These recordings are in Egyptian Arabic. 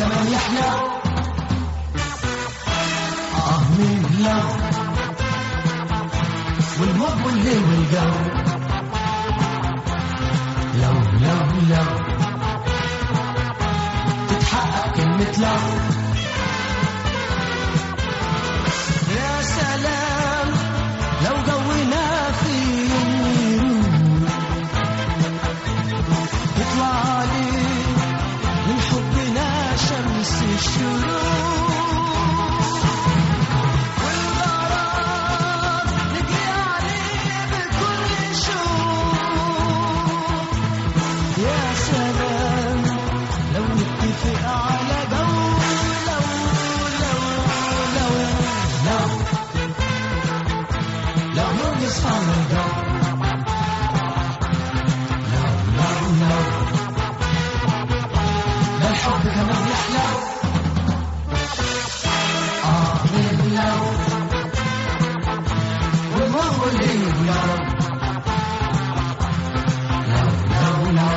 كمان يحلى آه من لو والموج والليل والجو لو لو لو تتحقق كلمة لو يا سلام لو جونا في يوم يطلع عليه من حبنا شمس الشروق والغرام نجي عليه بكل شوق يا سلام لو نتفق على جو لو لو لو لو لو يوم يصفى الجو لو لو لو ده الحب كمان يحلى آه من لو والمر والليل لو لو لو لو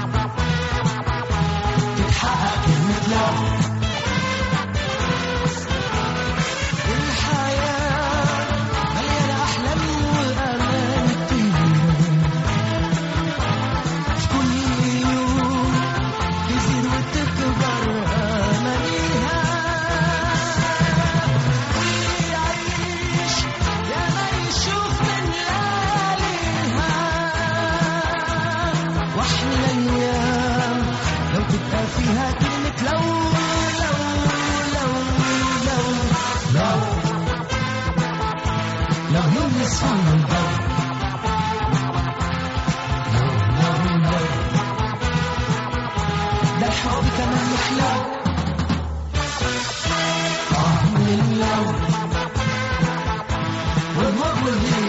تتحقق كلمة لو الحياة مليانة أحلام وأمان كتير في كل يوم تزيد وتكبر أمانيها واللي يعيش يا ما يشوف من لياليها واحلى الايام لو تبقى فيها كلمة لو لو لو لو لو لو يوم يصفى الجو لو لو لو ده الحب كمان يحلى آه من لو والمر والليل